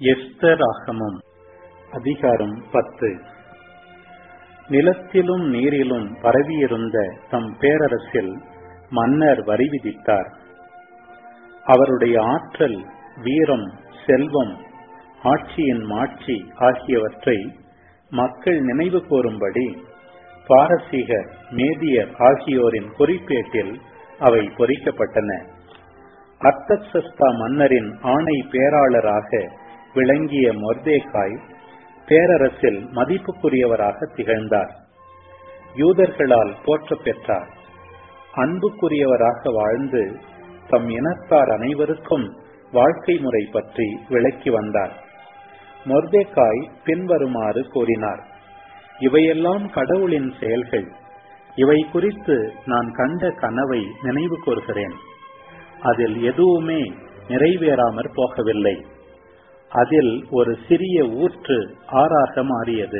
எஸ்தராகமம் அதிகாரம் பத்து நிலத்திலும் நீரிலும் பரவியிருந்த தம் பேரரசில் மன்னர் வரி விதித்தார் அவருடைய ஆற்றல் வீரம் செல்வம் ஆட்சியின் மாட்சி ஆகியவற்றை மக்கள் நினைவு கூறும்படி பாரசீகர் மேதியர் ஆகியோரின் குறிப்பேட்டில் அவை பொறிக்கப்பட்டன அர்த்தசஸ்தா மன்னரின் ஆணை பேராளராக விளங்கிய மொர்தேகாய் பேரரசில் மதிப்புக்குரியவராக திகழ்ந்தார் யூதர்களால் போற்ற பெற்றார் அன்புக்குரியவராக வாழ்ந்து தம் இனத்தார் அனைவருக்கும் வாழ்க்கை முறை பற்றி விளக்கி வந்தார் மொர்தேகாய் பின்வருமாறு கூறினார் இவையெல்லாம் கடவுளின் செயல்கள் இவை குறித்து நான் கண்ட கனவை நினைவு கூறுகிறேன் அதில் எதுவுமே நிறைவேறாமற் போகவில்லை அதில் ஒரு சிறிய ஊற்று ஆறாக மாறியது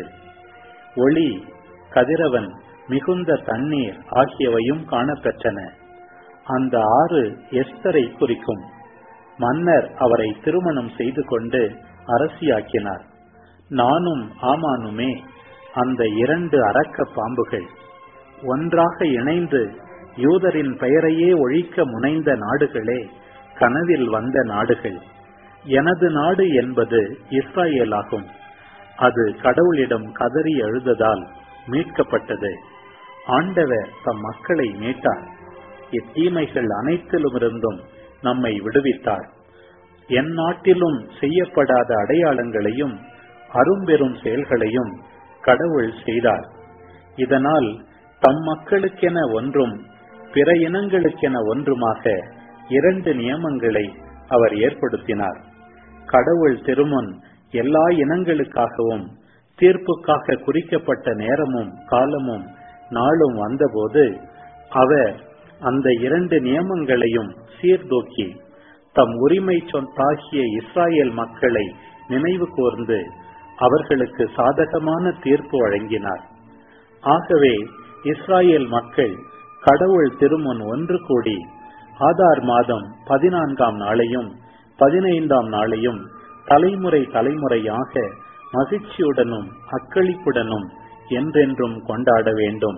ஒளி கதிரவன் மிகுந்த தண்ணீர் ஆகியவையும் காணப்பெற்றன அந்த ஆறு எஸ்தரை குறிக்கும் மன்னர் அவரை திருமணம் செய்து கொண்டு அரசியாக்கினார் நானும் ஆமானுமே அந்த இரண்டு அரக்க பாம்புகள் ஒன்றாக இணைந்து யூதரின் பெயரையே ஒழிக்க முனைந்த நாடுகளே கனவில் வந்த நாடுகள் எனது நாடு என்பது இஸ்ராயேலாகும் அது கடவுளிடம் கதறி அழுததால் மீட்கப்பட்டது ஆண்டவர் தம் மக்களை மீட்டார் இத்தீமைகள் அனைத்திலுமிருந்தும் நம்மை விடுவித்தார் என் நாட்டிலும் செய்யப்படாத அடையாளங்களையும் அரும்பெரும் செயல்களையும் கடவுள் செய்தார் இதனால் தம் மக்களுக்கென ஒன்றும் பிற இனங்களுக்கென ஒன்றுமாக இரண்டு நியமங்களை அவர் ஏற்படுத்தினார் கடவுள் திருமுன் எல்லா இனங்களுக்காகவும் தீர்ப்புக்காக குறிக்கப்பட்ட நேரமும் காலமும் நாளும் வந்தபோது அவர் அந்த இரண்டு நியமங்களையும் சீர்தூக்கி தம் உரிமை சொத்தாகிய இஸ்ராயேல் மக்களை நினைவு கூர்ந்து அவர்களுக்கு சாதகமான தீர்ப்பு வழங்கினார் ஆகவே இஸ்ராயேல் மக்கள் கடவுள் திருமுன் ஒன்று கூடி ஆதார் மாதம் பதினான்காம் நாளையும் பதினைந்தாம் நாளையும் தலைமுறை தலைமுறையாக மகிழ்ச்சியுடனும் அக்களிப்புடனும் என்றென்றும் கொண்டாட வேண்டும்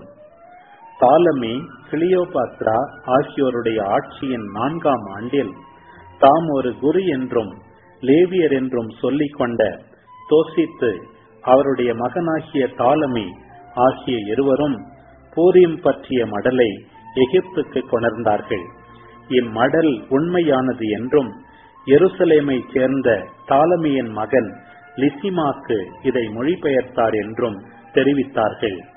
தாலமி கிளியோபாத்ரா ஆகியோருடைய ஆட்சியின் நான்காம் ஆண்டில் தாம் ஒரு குரு என்றும் லேவியர் என்றும் சொல்லிக் கொண்ட தோசித்து அவருடைய மகனாகிய தாலமி ஆகிய இருவரும் பூரியம் பற்றிய மடலை எகிப்துக்கு கொணர்ந்தார்கள் இம்மடல் உண்மையானது என்றும் எருசலேமை சேர்ந்த தாலமியின் மகன் லிசிமாக்கு இதை மொழிபெயர்த்தார் என்றும் தெரிவித்தார்கள்